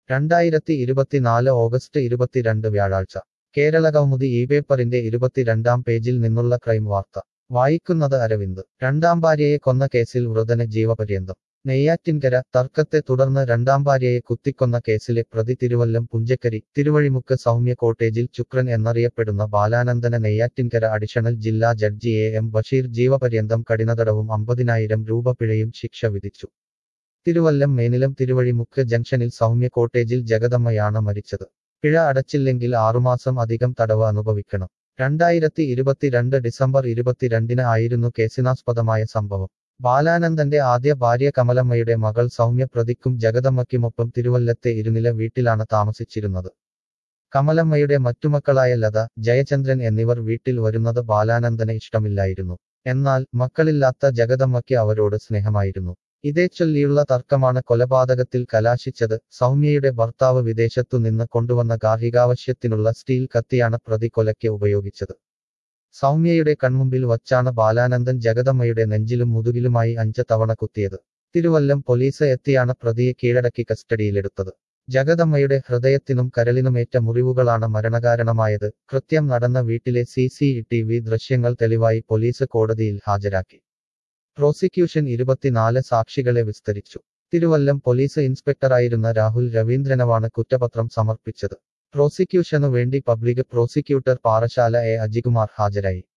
രണ്ടായിരത്തി ഇരുപത്തിനാല് ഓഗസ്റ്റ് ഇരുപത്തിരണ്ട് വ്യാഴാഴ്ച കേരളകൗമുദി ഈ പേപ്പറിന്റെ ഇരുപത്തിരണ്ടാം പേജിൽ നിന്നുള്ള ക്രൈം വാർത്ത വായിക്കുന്നത് അരവിന്ദ് രണ്ടാം ഭാര്യയെ കൊന്ന കേസിൽ വൃതന് ജീവപര്യന്തം നെയ്യാറ്റിൻകര തർക്കത്തെ തുടർന്ന് രണ്ടാം ഭാര്യയെ കുത്തിക്കൊന്ന കേസിലെ പ്രതി തിരുവല്ലം പുഞ്ചക്കരി തിരുവഴിമുക്ക് സൗമ്യ കോട്ടേജിൽ ചുക്രൻ എന്നറിയപ്പെടുന്ന ബാലാനന്ദന നെയ്യാറ്റിൻകര അഡീഷണൽ ജില്ലാ ജഡ്ജി എ എം ബഷീർ ജീവപര്യന്തം കഠിനതടവും അമ്പതിനായിരം രൂപ പിഴയും ശിക്ഷ വിധിച്ചു തിരുവല്ലം മേനിലം തിരുവഴിമുക്ക് ജംഗ്ഷനിൽ സൗമ്യ കോട്ടേജിൽ ജഗദമ്മയാണ് മരിച്ചത് പിഴ അടച്ചില്ലെങ്കിൽ ആറുമാസം അധികം തടവ് അനുഭവിക്കണം രണ്ടായിരത്തി ഇരുപത്തിരണ്ട് ഡിസംബർ ഇരുപത്തിരണ്ടിന് ആയിരുന്നു കേസിനാസ്പദമായ സംഭവം ബാലാനന്ദന്റെ ആദ്യ ഭാര്യ കമലമ്മയുടെ മകൾ സൗമ്യ പ്രതിക്കും ജഗദമ്മയ്ക്കുമൊപ്പം തിരുവല്ലത്തെ ഇരുനില വീട്ടിലാണ് താമസിച്ചിരുന്നത് കമലമ്മയുടെ മറ്റുമക്കളായ ലത ജയചന്ദ്രൻ എന്നിവർ വീട്ടിൽ വരുന്നത് ബാലാനന്ദന് ഇഷ്ടമില്ലായിരുന്നു എന്നാൽ മക്കളില്ലാത്ത ജഗദമ്മയ്ക്ക് അവരോട് സ്നേഹമായിരുന്നു ഇതേച്ചൊല്ലിയുള്ള തർക്കമാണ് കൊലപാതകത്തിൽ കലാശിച്ചത് സൗമ്യയുടെ ഭർത്താവ് വിദേശത്തു നിന്ന് കൊണ്ടുവന്ന ഗാർഹികാവശ്യത്തിനുള്ള സ്റ്റീൽ കത്തിയാണ് പ്രതി കൊലയ്ക്ക് ഉപയോഗിച്ചത് സൗമ്യയുടെ കൺമുമ്പിൽ വച്ചാണ് ബാലാനന്ദൻ ജഗദമ്മയുടെ നെഞ്ചിലും മുതുകിലുമായി അഞ്ച് തവണ കുത്തിയത് തിരുവല്ലം പോലീസ് എത്തിയാണ് പ്രതിയെ കീഴടക്കി കസ്റ്റഡിയിലെടുത്തത് ജഗദമ്മയുടെ ഹൃദയത്തിനും കരളിനുമേറ്റ മുറിവുകളാണ് മരണകാരണമായത് കൃത്യം നടന്ന വീട്ടിലെ സി സി ടി വി ദൃശ്യങ്ങൾ തെളിവായി പോലീസ് കോടതിയിൽ ഹാജരാക്കി പ്രോസിക്യൂഷൻ ഇരുപത്തിനാല് സാക്ഷികളെ വിസ്തരിച്ചു തിരുവല്ലം പോലീസ് ഇൻസ്പെക്ടറായിരുന്ന രാഹുൽ രവീന്ദ്രനവാണ് കുറ്റപത്രം സമർപ്പിച്ചത് പ്രോസിക്യൂഷനു വേണ്ടി public prosecutor Parassala A Ajikumar ഹാജരായി